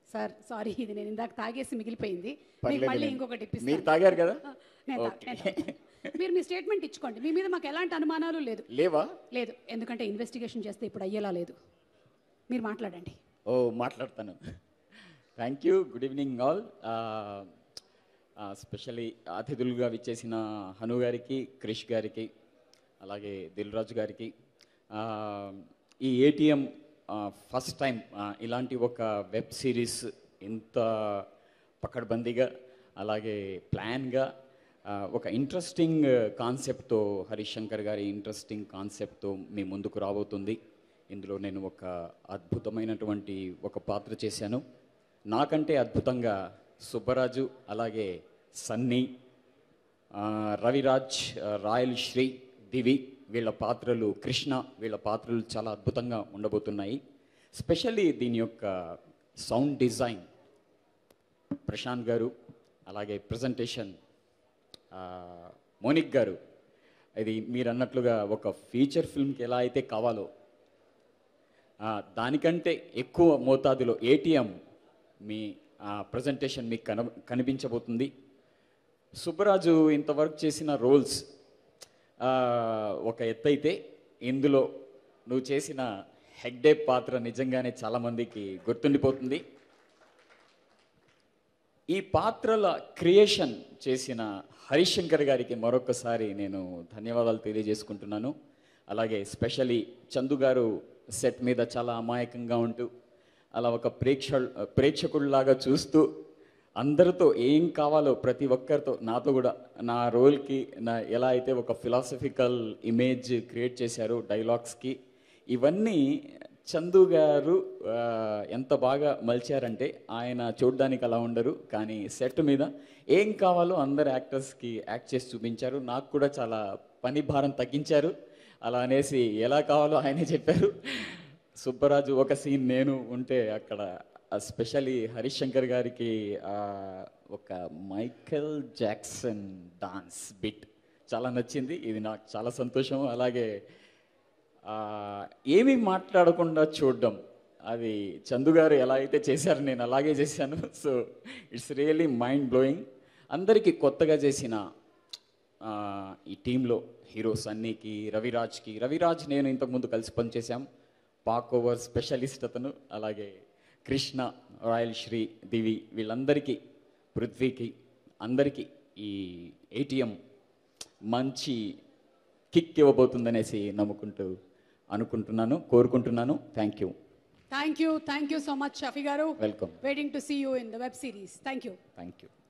Sir sorry ఇది నేను ఇందాక తాగేసి మిగిలిపోయింది మీకు పర్లేదు మళ్ళీ నేను- ఇంకొకటి మీరు ఇప్పిస్తాను తాగారు కదా నేను తా- నేను తాగుతాను. మీరు మీ స్టేట్మెంట్ ఇచ్చుకోండి మీ మీద మాకు ఎలాంటి అనుమానాలు లేదు లేవా లేదు ఎందుకంటే ఇన్వెస్టిగేషన్ చేస్తే ఇప్పుడు అయ్యేలా లేదు మీరు మాట్లాడండి ఓ మాట్లాడతాను thank you good evening all specially అతిథులుగా విచ్చేసిన హను గారికి క్రిష్ గారికి అలాగే దిల్ రాజు గారికి ఆ, ఈ ఏటీఎం ఫస్ట్ టైం ఇలాంటి ఒక వెబ్ సిరీస్ ఇంత పకడ్బందీగా అలాగే ప్లాన్గా ఆ, ఒక ఇంట్రెస్టింగ్ కాన్సెప్ట్తో హరీష్ శంకర్ గారి ఇంట్రెస్టింగ్ కాన్సెప్ట్తో మీ ముందుకు రాబోతుంది ఇందులో నేను ఒక అద్భుతమైనటువంటి ఒక పాత్ర చేశాను నాకంటే అద్భుతంగా సుబ్బరాజు అలాగే సన్నీ ఆ, రవిరాజ్ ఆ, రాయల్ శ్రీ దివి వీళ్ళ పాత్రలు కృష్ణ వీళ్ళ పాత్రలు చాలా అద్భుతంగా ఉండబోతున్నాయి స్పెషల్లీ దీని యొక్క సౌండ్ డిజైన్ ప్రశాంత్ గారు అలాగే ప్రజెంటేషన్ మోనిక్ గారు ఇది మీరు అన్నట్లుగా ఒక ఫీచర్ ఫిల్మ్కి ఎలా అయితే కావాలో ఆ, దానికంటే ఎక్కువ మోతాదులో ఏటీఎం మీ ప్రజెంటేషన్ మీకు కన కనిపించబోతుంది సుబ్బరాజు ఇంతవరకు చేసిన రోల్స్ ఒక ఎత్తైతే ఇందులో నువ్వు చేసిన హెగ్డే పాత్ర నిజంగానే చాలామందికి గుర్తుండిపోతుంది ఈ పాత్రల క్రియేషన్ చేసిన హరిశంకర్ గారికి మరొకసారి నేను ధన్యవాదాలు తెలియజేసుకుంటున్నాను అలాగే స్పెషలీ చందు గారు సెట్ మీద చాలా అమాయకంగా ఉంటూ అలా ఒక ప్రేక్ష ప్రేక్షకుడిలాగా చూస్తూ అందరితో ఏం కావాలో ప్రతి ఒక్కరితో నాతో కూడా నా రోల్కి నా ఎలా అయితే ఒక ఫిలాసఫికల్ ఇమేజ్ క్రియేట్ చేశారో డైలాగ్స్కి ఇవన్నీ చందు గారు ఆ, ఎంత బాగా మలిచారంటే ఆయన చూడడానికి అలా ఉండరు కానీ సెట్ మీద ఏం కావాలో అందరు యాక్టర్స్కి యాక్ట్ చేసి చూపించారు నాకు కూడా చాలా పని భారం తగ్గించారు అలా అనేసి ఎలా కావాలో ఆయనే చెప్పారు సుబ్బరాజు ఒక సీన్ నేను ఉంటే అక్కడ స్పెషలీ హరిశంకర్ గారికి ఆ, ఒక మైకెల్ జాక్సన్ డాన్స్ బిట్ చాలా నచ్చింది ఇది నాకు చాలా సంతోషం అలాగే ఆ, ఏమీ మాట్లాడకుండా చూడడం అది చందు గారు ఎలా అయితే చేశారో నేను అలాగే చేశాను so it's really mind blowing అందరికీ కొత్తగా చేసిన ఆ, ఈ టీంలో హీరో సన్నీకి రవిరాజ్కి రవిరాజ్ నేను ఇంతకుముందు కలిసి పనిచేశాం పాక్ ఓవర్ స్పెషలిస్ట్ అతను అలాగే కృష్ణ రాయల్ శ్రీ దివి వీళ్ళందరికీ పృథ్వీకి అందరికీ ఈ ఏటీఎం మంచి కిక్ ఇవ్వబోతుందనేసి నమ్ముకుంటూ అనుకుంటున్నాను కోరుకుంటున్నాను thank you thank you thank you so much Shafi గారు welcome waiting to see you in the web series thank you thank you